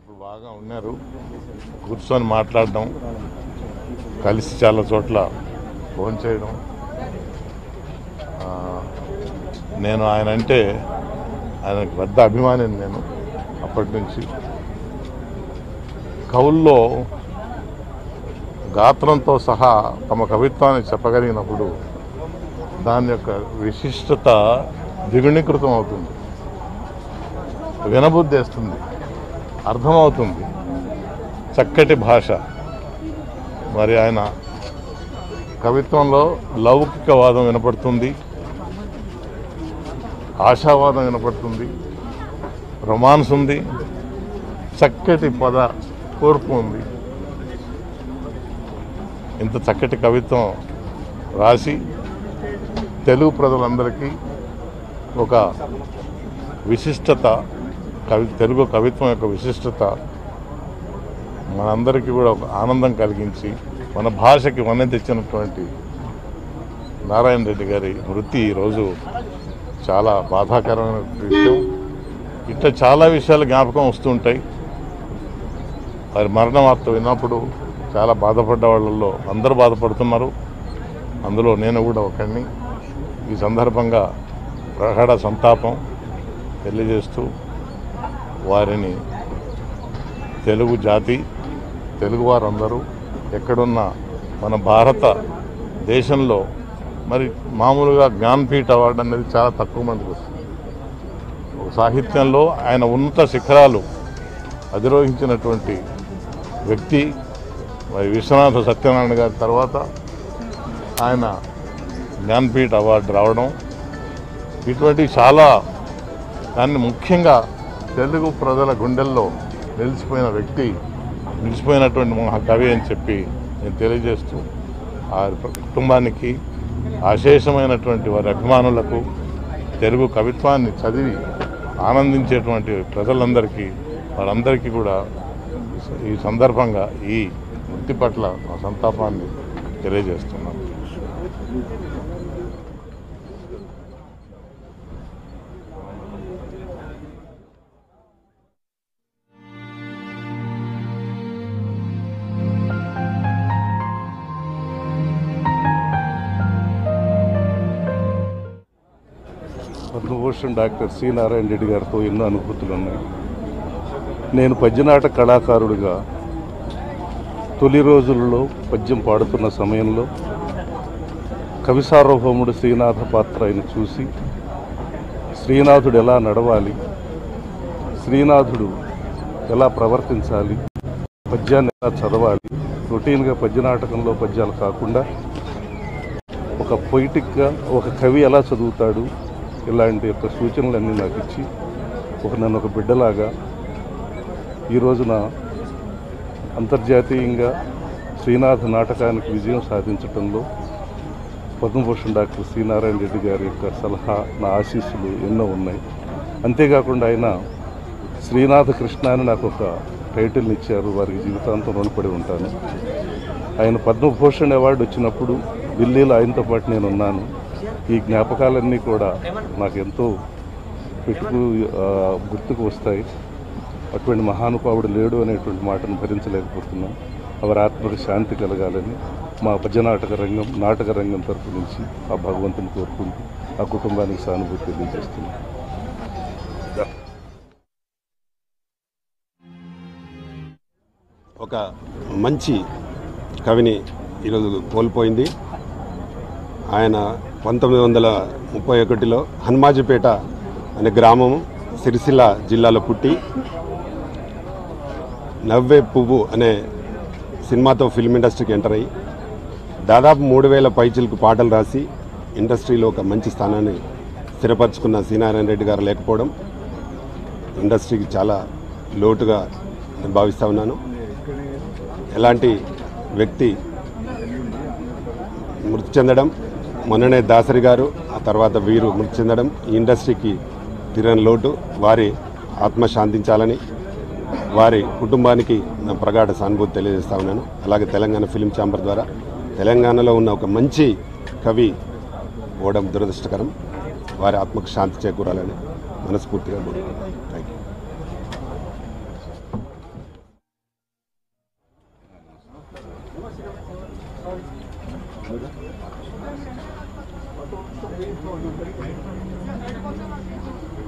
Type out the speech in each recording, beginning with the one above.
ఇప్పుడు బాగా ఉన్నారు కూర్చొని మాట్లాడడం కలిసి చాలా చోట్ల ఫోన్ చేయడం ఆ, నేను ఆయన అంటే ఆయనకు పెద్ద అభిమానిని నేను అప్పటి నుంచి కవుల్లో గాత్రంతో సహా తమ కవిత్వాన్ని చెప్పగలిగినప్పుడు దాని యొక్క విశిష్టత ద్విగుణీకృతం అవుతుంది వినబుద్ధేస్తుంది అర్థమవుతుంది చక్కటి భాష మరి ఆయన కవిత్వంలో లౌకికవాదం వినపడుతుంది ఆశావాదం వినపడుతుంది రొమాన్స్ ఉంది చక్కటి పద కూర్పు ఉంది ఇంత చక్కటి కవిత్వం రాసి తెలుగు ప్రజలందరికీ ఒక విశిష్టత కవి తెలుగు కవిత్వం యొక్క విశిష్టత మనందరికీ కూడా ఒక ఆనందం కలిగించి మన భాషకి వన్నె తెచ్చినటువంటి నారాయణ రెడ్డి గారి వృత్తి ఈరోజు చాలా బాధాకరమైన విషయం ఇట్లా చాలా విషయాలు జ్ఞాపకం వస్తుంటాయి వారి మరణ వార్త విన్నప్పుడు చాలా బాధపడ్డ వాళ్ళల్లో అందరూ బాధపడుతున్నారు అందులో నేను కూడా ఒకడిని ఈ సందర్భంగా ప్రగాఢ సంతాపం తెలియజేస్తూ వారిని తెలుగు జాతి తెలుగు వారందరూ ఎక్కడున్న మన భారత దేశంలో మరి మామూలుగా జ్ఞాన్పీఠ అవార్డు అనేది చాలా తక్కువ మందికి వస్తుంది ఒక సాహిత్యంలో ఆయన ఉన్నత శిఖరాలు అధిరోహించినటువంటి వ్యక్తి మరి విశ్వనాథ సత్యనారాయణ గారి తర్వాత ఆయన జ్ఞాన్పీఠ అవార్డు రావడం ఇటువంటి చాలా దాన్ని ముఖ్యంగా తెలుగు ప్రజల గుండెల్లో నిలిచిపోయిన వ్యక్తి నిలిచిపోయినటువంటి మహాకవి అని చెప్పి నేను తెలియజేస్తూ ఆ కుటుంబానికి అశేషమైనటువంటి వారి అభిమానులకు తెలుగు కవిత్వాన్ని చదివి ఆనందించేటువంటి ప్రజలందరికీ వారందరికీ కూడా ఈ సందర్భంగా ఈ వృత్తి పట్ల మా సంతాపాన్ని తెలియజేస్తున్నాను పద్మభూషణ్ డాక్టర్ సి నారాయణ రెడ్డి గారితో ఎన్నో అనుభూతులు ఉన్నాయి నేను పద్యనాట కళాకారుడిగా తొలి రోజులలో పద్యం పాడుతున్న సమయంలో కవి సార్వభౌముడు శ్రీనాథ పాత్ర ఆయన చూసి శ్రీనాథుడు ఎలా నడవాలి శ్రీనాథుడు ఎలా ప్రవర్తించాలి పద్యాన్ని ఎలా చదవాలి రొటీన్గా పద్యనాటకంలో పద్యాలు కాకుండా ఒక పొయిటిక్గా ఒక కవి ఎలా చదువుతాడు ఇలాంటి యొక్క సూచనలన్నీ నాకు ఇచ్చి ఒక నన్ను ఒక బిడ్డలాగా ఈ రోజున అంతర్జాతీయంగా శ్రీనాథ నాటకానికి విజయం సాధించడంలో పద్మభూషణ్ డాక్టర్ సి నారాయణ రెడ్డి గారి యొక్క సలహా నా ఆశీస్సులు ఎన్నో ఉన్నాయి అంతేకాకుండా ఆయన శ్రీనాథ కృష్ణ అని నాకు ఒక టైటిల్ని ఇచ్చారు వారికి జీవితాంతం రుణపడి ఉంటాను ఆయన పద్మభూషణ్ అవార్డు వచ్చినప్పుడు ఢిల్లీలో ఆయనతో పాటు నేను ఉన్నాను ఈ జ్ఞాపకాలన్నీ కూడా నాకు ఎంతో పెట్టుకు ఆ, గుర్తుకు వస్తాయి అటువంటి మహానుభావుడు లేడు అనేటువంటి మాటను భరించలేకపోతున్నాం వారి ఆత్మకు శాంతి కలగాలని మా పద్యనాటక రంగం నాటక రంగం తరపు నుంచి ఆ భగవంతుని కోరుకుంటూ ఆ కుటుంబానికి సానుభూతి తెలియజేస్తున్నాం ఒక మంచి కవిని ఈరోజు కోల్పోయింది ఆయన పంతొమ్మిది వందల ముప్పై ఒకటిలో హనుమాజిపేట అనే గ్రామం సిరిసిల్ల జిల్లాలో పుట్టి నవ్వే పువ్వు అనే సినిమాతో ఫిల్మ్ ఇండస్ట్రీకి ఎంటర్ అయ్యి దాదాపు మూడు వేల పైచిలకు పాటలు రాసి ఇండస్ట్రీలో ఒక మంచి స్థానాన్ని స్థిరపరచుకున్న శ్రీనారాయణ రెడ్డి గారు లేకపోవడం ఇండస్ట్రీకి చాలా లోటుగా నేను భావిస్తూ ఉన్నాను ఎలాంటి వ్యక్తి మృతి చెందడం మొన్ననే దాసరి గారు ఆ తర్వాత వీరు మృతి చెందడం ఈ ఇండస్ట్రీకి తీరని లోటు వారి ఆత్మ శాంతించాలని వారి కుటుంబానికి నా ప్రగాఢ సానుభూతి తెలియజేస్తా ఉన్నాను అలాగే తెలంగాణ ఫిలిం ఛాంబర్ ద్వారా తెలంగాణలో ఉన్న ఒక మంచి కవి ఓవడం దురదృష్టకరం వారి ఆత్మకు శాంతి చేకూరాలని మనస్ఫూర్తిగా కోరుకుంటున్నాను థ్యాంక్ యూ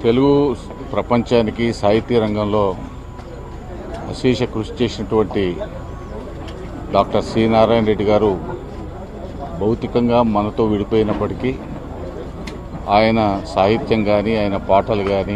తెలుగు ప్రపంచానికి సాహితీ రంగంలో అశేష కృషి చేసినటువంటి డాక్టర్ సి నారాయణ రెడ్డి గారు భౌతికంగా మనతో విడిపోయినప్పటికీ ఆయన సాహిత్యం కానీ ఆయన పాటలు కానీ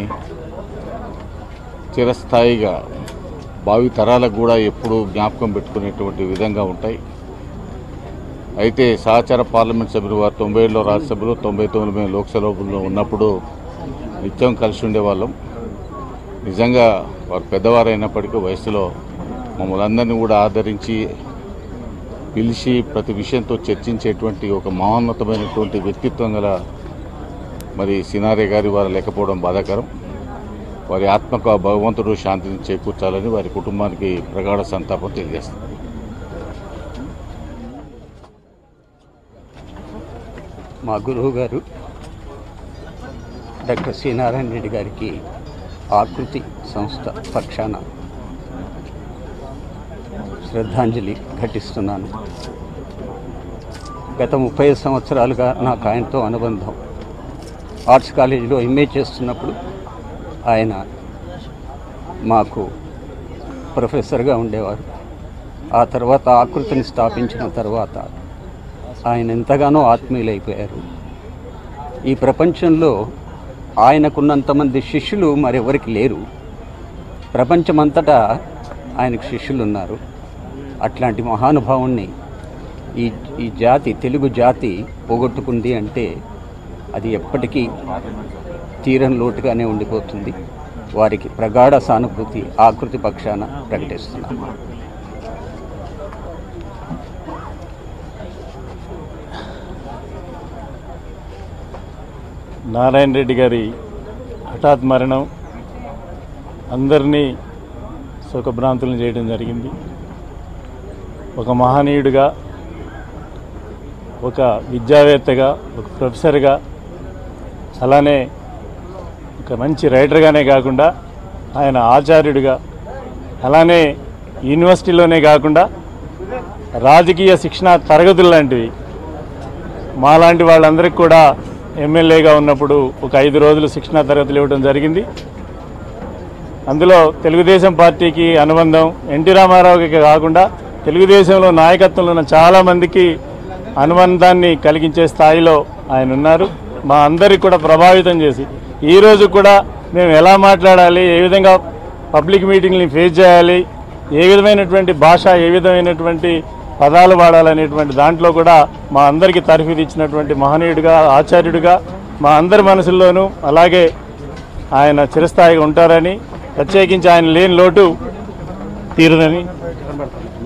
చిరస్థాయిగా భావి తరాలకు కూడా ఎప్పుడూ జ్ఞాపకం పెట్టుకునేటువంటి విధంగా ఉంటాయి అయితే సహచార పార్లమెంట్ సభ్యులు వారు తొంభై ఏడులో రాజ్యసభలో తొంభై తొమ్మిది మేము లోక్సభలో ఉన్నప్పుడు నిత్యం కలిసి ఉండేవాళ్ళం నిజంగా వారు పెద్దవారైనప్పటికీ వయసులో మమ్మల్ని అందరినీ కూడా ఆదరించి పిలిచి ప్రతి విషయంతో చర్చించేటువంటి ఒక మహోన్నతమైనటువంటి వ్యక్తిత్వం గల మరి సినారే గారి వారు లేకపోవడం బాధాకరం వారి ఆత్మకు ఆ భగవంతుడు శాంతిని చేకూర్చాలని వారి కుటుంబానికి ప్రగాఢ సంతాపం తెలియజేస్తారు మా గురువు గారు డాక్టర్ సి నారాయణ రెడ్డి గారికి ఆకృతి సంస్థ పక్షాన శ్రద్ధాంజలి ఘటిస్తున్నాను గత ముప్పై సంవత్సరాలుగా నాకు ఆయనతో అనుబంధం ఆర్ట్స్ కాలేజీలో ఎంఏ చేస్తున్నప్పుడు ఆయన మాకు ప్రొఫెసర్గా ఉండేవారు ఆ తర్వాత ఆకృతిని స్థాపించిన తర్వాత ఆయన ఎంతగానో ఆత్మీయులైపోయారు ఈ ప్రపంచంలో ఆయనకున్నంతమంది శిష్యులు మరెవరికి లేరు ప్రపంచమంతటా ఆయనకు శిష్యులు ఉన్నారు అట్లాంటి మహానుభావుణ్ణి ఈ ఈ జాతి తెలుగు జాతి పోగొట్టుకుంది అంటే అది ఎప్పటికీ తీరని లోటుగానే ఉండిపోతుంది వారికి ప్రగాఢ సానుభూతి ఆకృతి పక్షాన ప్రకటిస్తున్నాను నారాయణ రెడ్డి గారి హఠాత్ మరణం అందరినీ సుఖభ్రాంతులను చేయడం జరిగింది ఒక మహనీయుడిగా ఒక విద్యావేత్తగా ఒక ప్రొఫెసర్గా అలానే ఒక మంచి రైటర్గానే కాకుండా ఆయన ఆచార్యుడిగా అలానే యూనివర్సిటీలోనే కాకుండా రాజకీయ శిక్షణ తరగతులు లాంటివి మాలాంటి వాళ్ళందరికీ కూడా ఎమ్మెల్యేగా ఉన్నప్పుడు ఒక ఐదు రోజులు శిక్షణా తరగతులు ఇవ్వడం జరిగింది అందులో తెలుగుదేశం పార్టీకి అనుబంధం ఎన్టీ రామారావుకి కాకుండా తెలుగుదేశంలో నాయకత్వంలో ఉన్న చాలామందికి అనుబంధాన్ని కలిగించే స్థాయిలో ఆయన ఉన్నారు మా అందరికి కూడా ప్రభావితం చేసి ఈ రోజు కూడా మేము ఎలా మాట్లాడాలి ఏ విధంగా పబ్లిక్ మీటింగ్ని ఫేస్ చేయాలి ఏ విధమైనటువంటి భాష ఏ విధమైనటువంటి పదాలు వాడాలనేటువంటి దాంట్లో కూడా మా అందరికీ తరఫీదు ఇచ్చినటువంటి మహనీయుడిగా ఆచార్యుడిగా మా అందరి మనసుల్లోనూ అలాగే ఆయన చిరస్థాయిగా ఉంటారని ప్రత్యేకించి ఆయన లేని లోటు తీరదని